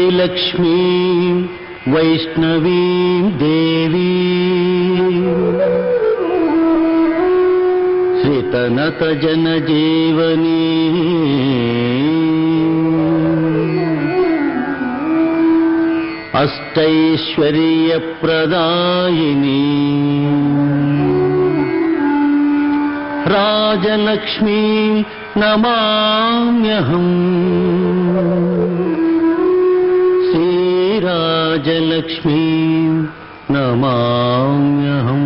శ్రీలక్ష్మీ వైష్ణవీ దేవీ శ్రితనత జనజీవనీ అష్టైశ్వర్యప్రదాయిని రాజలక్ష్మీ నమామ్యహం శ్రీరాజలక్ష్మీ నమామ్యహం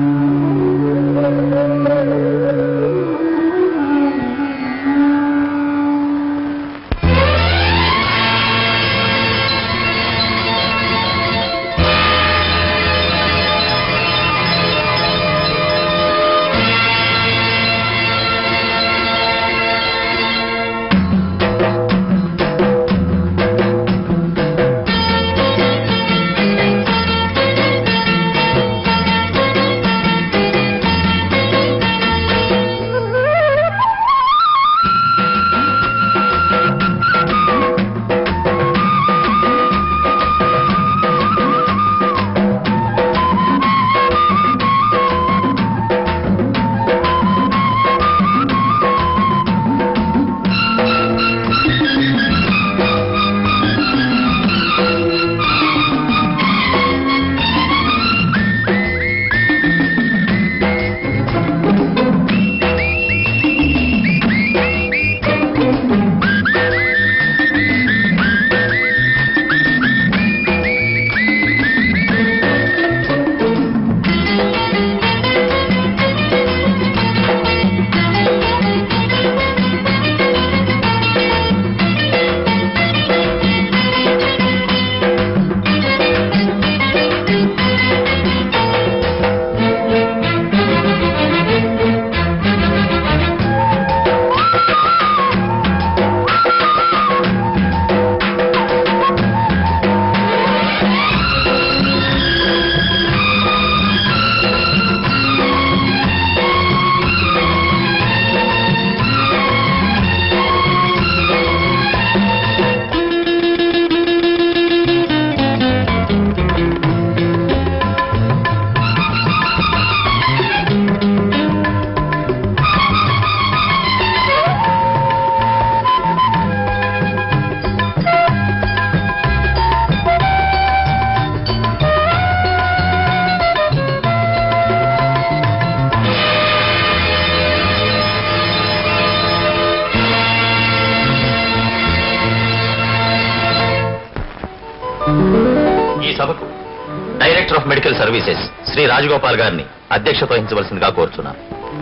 ఈ సభకు director of medical services Shri Rajagopal గారిని అధ్యక్షత వహించవలసిందిగా కోరుచున్నాను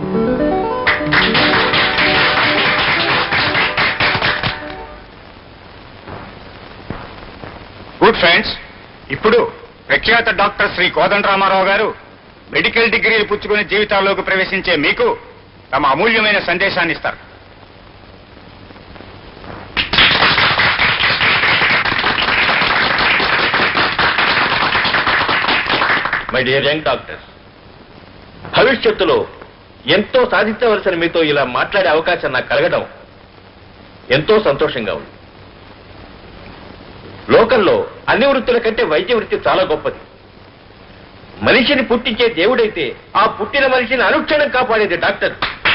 గుడ్ ఫ్రెండ్స్ ఇప్పుడు ప్రఖ్యాత డాక్టర్ శ్రీ కోదండరామారావు గారు మెడికల్ డిగ్రీలు పుచ్చుకుని జీవితాల్లోకి ప్రవేశించే మీకు తమ అమూల్యమైన సందేశాన్ని ఇస్తారు మై డియర్ యంగ్ డాక్టర్ భవిష్యత్తులో ఎంతో సాధించవలసిన మీతో ఇలా మాట్లాడే అవకాశం నాకు కలగడం ఎంతో సంతోషంగా ఉంది లోకంలో అన్ని వృత్తుల కంటే వైద్య వృత్తి చాలా గొప్పది మనిషిని పుట్టించే దేవుడైతే ఆ పుట్టిన మనిషిని అనుక్షణం కాపాడేది డాక్టర్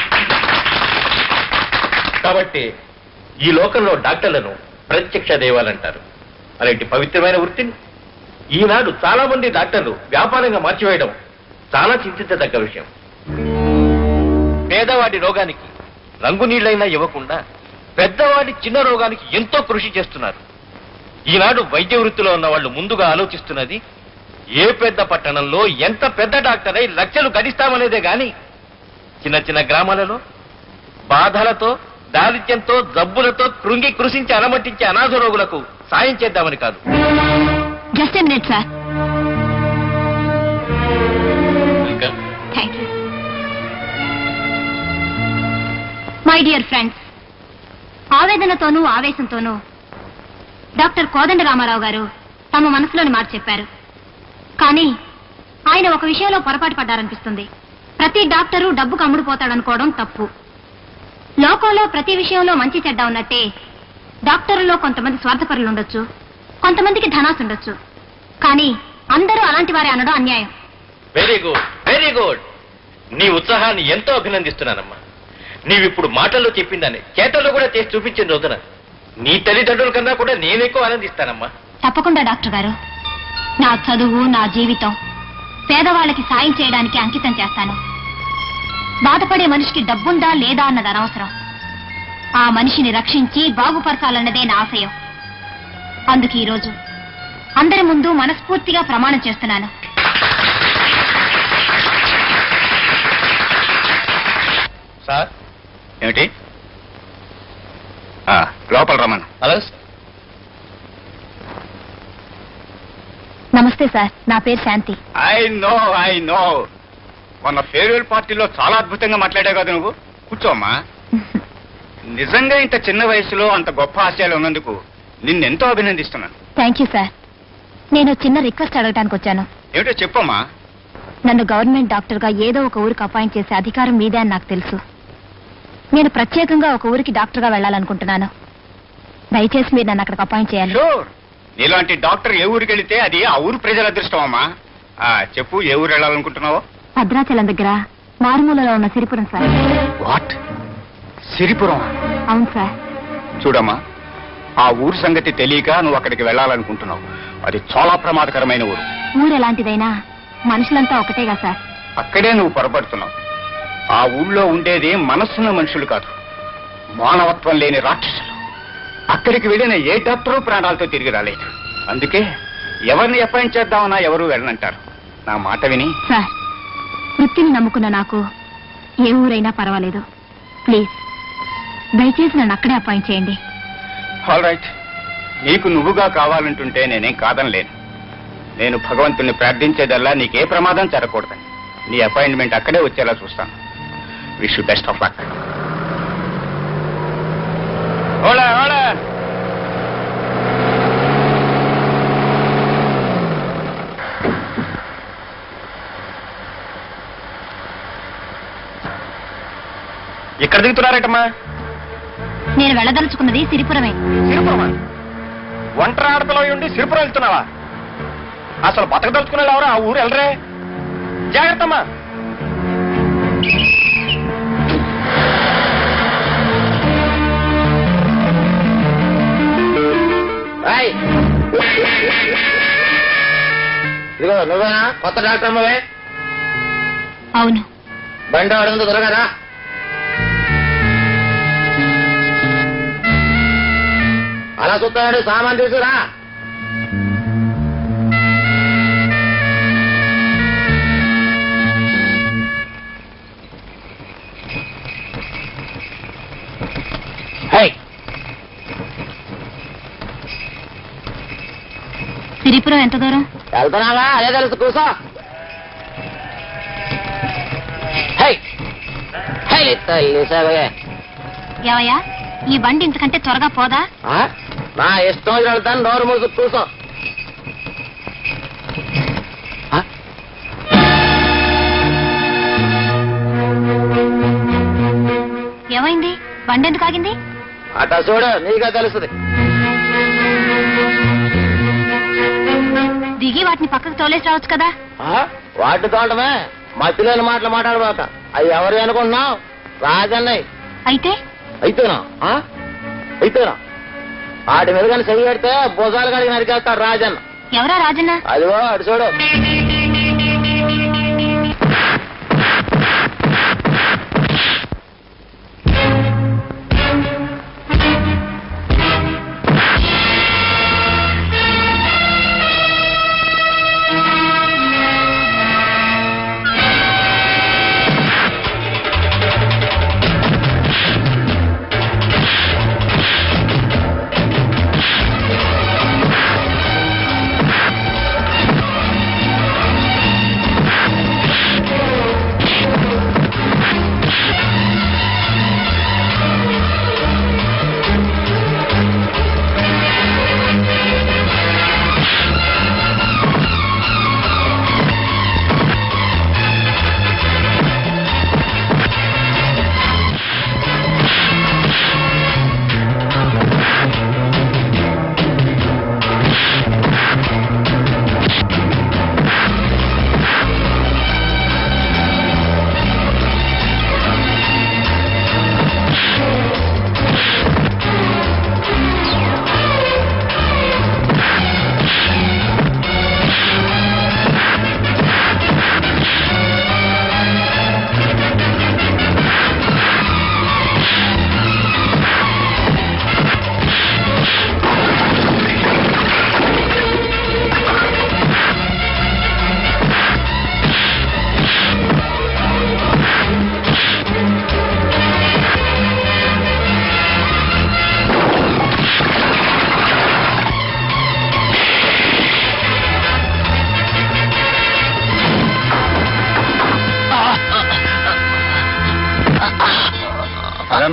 కాబట్టి ఈ లోకంలో డాక్టర్లను ప్రత్యక్ష దైవాలంటారు అలాంటి పవిత్రమైన వృత్తిని ఈనాడు చాలా మంది డాక్టర్లు వ్యాపారంగా మార్చివేయడం చాలా చింతించదగ్గ విషయం పేదవాడి రోగానికి రంగు నీళ్లైనా ఇవ్వకుండా పెద్దవాడి చిన్న రోగానికి ఎంతో కృషి చేస్తున్నారు ఈనాడు వైద్య వృత్తిలో ఉన్న వాళ్ళు ముందుగా ఆలోచిస్తున్నది ఏ పెద్ద పట్టణంలో ఎంత పెద్ద డాక్టర్ అయి లక్షలు గడిస్తామనేదే గాని చిన్న చిన్న గ్రామాలలో బాధలతో దారిద్ర్యంతో జబ్బులతో కృంగి కృషించి అలమటించే అనాథ రోగులకు సాయం చేద్దామని కాదు జస్ట్ మినిట్ సార్ ఇంకా thank you my dear friends ఆవేదనతోనూ ఆవేశంతోనూ డాక్టర్ కోదండ రామారావు గారు తమ మనసులోని మాట చెప్పారు కానీ ఆయన ఒక విషయంలో పొరపాటు పడ్డారనిపిస్తుంది ప్రతి డాక్టరు డబ్బుకు అమ్ముడుపోతాడనుకోవడం తప్పు లోకంలో ప్రతి విషయంలో మంచి చెడ్డ ఉన్నట్టే డాక్టర్లలో కొంతమంది స్వార్థపరులు ఉండొచ్చు కొంతమందికి ధనాసు ఉండొచ్చు కానీ అందరూ అలాంటి వారే అనడం అన్యాయం వెరీ గుడ్ వెరీ గుడ్ నీ ఉత్సాహాన్ని ఎంతో అభినందిస్తున్నానమ్మా నీవిప్పుడు మాటల్లో చెప్పిందని చేతల్లో కూడా చేసి చూపించిన రోజున నీ తల్లిదండ్రుల కన్నా కూడా నేనెక్కువ ఆనందిస్తానమ్మా తప్పకుండా డాక్టర్ గారు నా చదువు నా జీవితం పేదవాళ్ళకి సాయం చేయడానికి అంకితం చేస్తాను బాధపడే మనిషికి డబ్బుందా లేదా అన్నది అనవసరం ఆ మనిషిని రక్షించి బాగుపరచాలన్నదే నా ఆశయం అందుకు ఈరోజు అందరి ముందు మనస్ఫూర్తిగా ప్రమాణం చేస్తున్నాను సార్ ఏమిటి ఆ, లోపల రమ్మను అలాగే నమస్తే సార్ నా పేరు Shanti I know I know మొన్న ఫేర్వెల్ పార్టీలో చాలా అద్భుతంగా మాట్లాడావు కదా నువ్వు కూర్చోమ్మా నిజంగా ఇంత చిన్న వయసులో అంత గొప్ప ఆశయాలు ఉన్నందుకు నిన్నెంతో అభినందిస్తున్నాను థ్యాంక్ యూ సార్ నేను చిన్న రిక్వెస్ట్ అడగడానికి వచ్చాను ఏమిటో చెప్పమ్మా నన్ను గవర్నమెంట్ డాక్టర్ గా ఏదో ఒక ఊరికి అపాయింట్ చేసే అధికారం మీదే అని నాకు తెలుసు నేను ప్రత్యేకంగా ఒక ఊరికి డాక్టర్ గా వెళ్ళాలనుకుంటున్నాను దయచేసి మీరు నన్ను అక్కడికి అపాయింట్ చేయాలి షూర్ నీలాంటి డాక్టర్ ఏ ఊరికి వెళితే అది ఆ ఊరు ప్రజల అదృష్టం అమ్మా ఆ, చెప్పు ఏ ఊరు వెళ్ళాలనుకుంటున్నావో భద్రాచలం దగ్గర మారుమూలలో ఉన్న సిరిపురం సార్ వాట్ సిరిపురం అవును సార్ చూడమ్మా ఆ ఊరు సంగతి తెలియక నువ్వు అక్కడికి వెళ్ళాలనుకుంటున్నావు అది చాలా ప్రమాదకరమైన ఊరు ఊరు ఎలాంటిదైనా మనుషులంతా ఒకటేగా సార్ అక్కడే నువ్వు పొరపడుతున్నావు ఆ ఊళ్ళో ఉండేది మనస్సున్న మనుషులు కాదు మానవత్వం లేని రాక్షసులు అక్కడికి వెళ్ళిన ఏ డాక్టరు ప్రాణాలతో తిరిగి రాలేదు అందుకే ఎవరిని అపాయింట్ చేద్దామన్నా ఎవరు వెళ్ళనంటారు నా మాట విని సార్ వృత్తిని నమ్ముకున్న నాకు ఏ ఊరైనా పర్వాలేదు ప్లీజ్ దయచేసి నన్ను అక్కడే అపాయింట్ చేయండి ఆల్ రైట్ నీకు నువ్వుగా కావాలంటుంటే నేనేం కాదనలేను నేను భగవంతుని ప్రార్థించేదల్లా నీకే ప్రమాదం జరగకూడదని నీ అపాయింట్మెంట్ అక్కడే వచ్చేలా చూస్తాను wish best of luck Ola Ola ఎక్కడ దిగుతున్నారేటమ్మా నేను వెళ్ళదలుచుకున్నది సిరిపురమే సిరిపురమా ఒంటరి ఆడపిల్ల ఉండి సిరిపురం వెళ్తున్నావా అసలు బతకదలుచుకున్న ఎవరు ఆ ఊరు వెళ్ళరే జాగ్రత్తమ్మా ఇదిగో నువ్వేనా కొత్త డాక్టర్ అమ్మవే అవును బండి అడుగుంది దొరకదా అలా చూస్తాడు సామాన్ తీసుకురా హై సిరిపురం ఎంత దూరం వెళ్తున్నావా అదే తెలుసు కూసో హై హై తల్లి సవే ఏవయ్యా ఈ బండి ఇంతకంటే త్వరగా పోదా నా ఇష్టం వచ్చిన వెళ్తాను నోరు మూసు కూసో ఆ? ఏమైంది బండి ఎందుకు ఆగింది అట చూడు నీకే తెలుస్తుంది దిగి వాటిని పక్కకు తోలేసి రావచ్చు కదా వాటి తోటమే మధ్యలేని మాటలు మాట్లాడబాక అవి ఎవరు అనుకుంటున్నావు రాజన్నయ్య అయితే అయితేనా ఆ? అయితేనా వాటి మీద కానీ చెయ్యి పెడితే భుజాలు కడిగి నరికేస్తాడు రాజన్న ఎవరా రాజన్న అదిగో అటు చూడు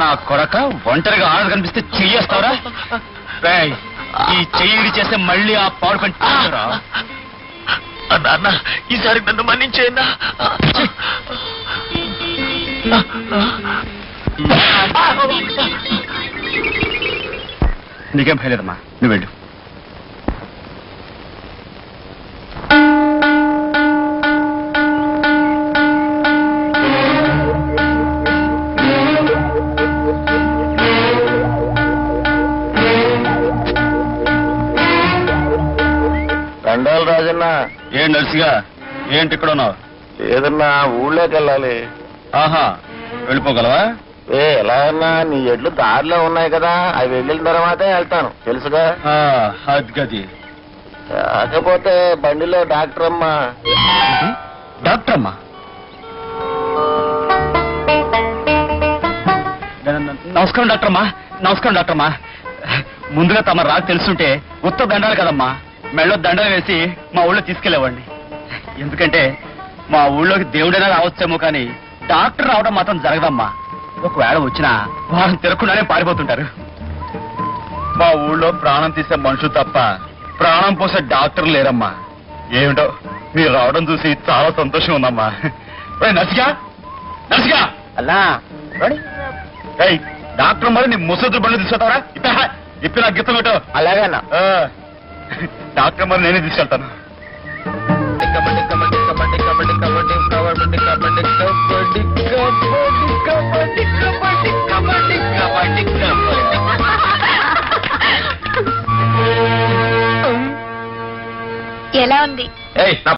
నా కొడక ఒంటరిగా ఆడదు కనిపిస్తే చెయ్యేస్తావరా రేయ్, ఈ చెయ్యి చేస్తే మళ్ళీ ఆ పాడు పని చేయరా? అన్న అన్న ఈసారి నన్ను మన్నించేయన్నా నీకేం భయలేదమ్మా నువ్వు వెళ్ళు దండాలు రాజన్న ఏం నర్సిగా ఏంటి ఇక్కడ ఉన్నావు ఏదన్నా ఊళ్ళోకి వెళ్ళాలి ఆహా వెళ్ళిపోగలవా ఏ ఎలా అన్నా నీ ఎడ్లు దారిలో ఉన్నాయి కదా అవి వెళ్ళిన తర్వాతే వెళ్తాను తెలుసుగా ఆ, అది గది కాకపోతే బండిలో డాక్టర్ అమ్మ డాక్టర్ అమ్మా నమస్కారం డాక్టర్ అమ్మా నమస్కారం డాక్టర్ అమ్మా ముందుగా తమ రాకు తెలుసుంటే ఉత్త దండాలు కదమ్మా మెళ్ళో దండ వేసి మా ఊళ్ళో తీసుకెళ్లేవాడిని ఎందుకంటే మా ఊళ్ళోకి దేవుడైనా రావచ్చేమో కానీ డాక్టర్ రావడం మాత్రం జరగదమ్మా ఒకవేళ వచ్చినా వారం తిరగకుండానే పారిపోతుంటారు మా ఊళ్ళో ప్రాణం తీసే మనుషులు తప్ప ప్రాణం పోసే డాక్టర్ లేరమ్మా ఏమిటో మీరు రావడం చూసి చాలా సంతోషం ఉందమ్మా ఏయ్, నర్సిగా నర్సిగా అన్నా ఏయ్, డాక్టర్ మరి నీ ముసలి బండ్లు తీసుకెళ్తావరా ఇప్ప ఇప్పి నాకు గిత్తం పెట్టు అలాగే అన్న ఆ, డాక్టర్ మరి నేనే తీసుకెళ్తాను కబడ్డీ కబడ్డీ కబడ్డీ కబడ్డీ కబడ్డీ కబడ్డీ కబడ్డీ కబడ్డీ కబడ్డీ కబడ్డీ కబడ్డీ కబడ్డీ కబడ్డీ ఎలా ఉంది ఏయ్ నా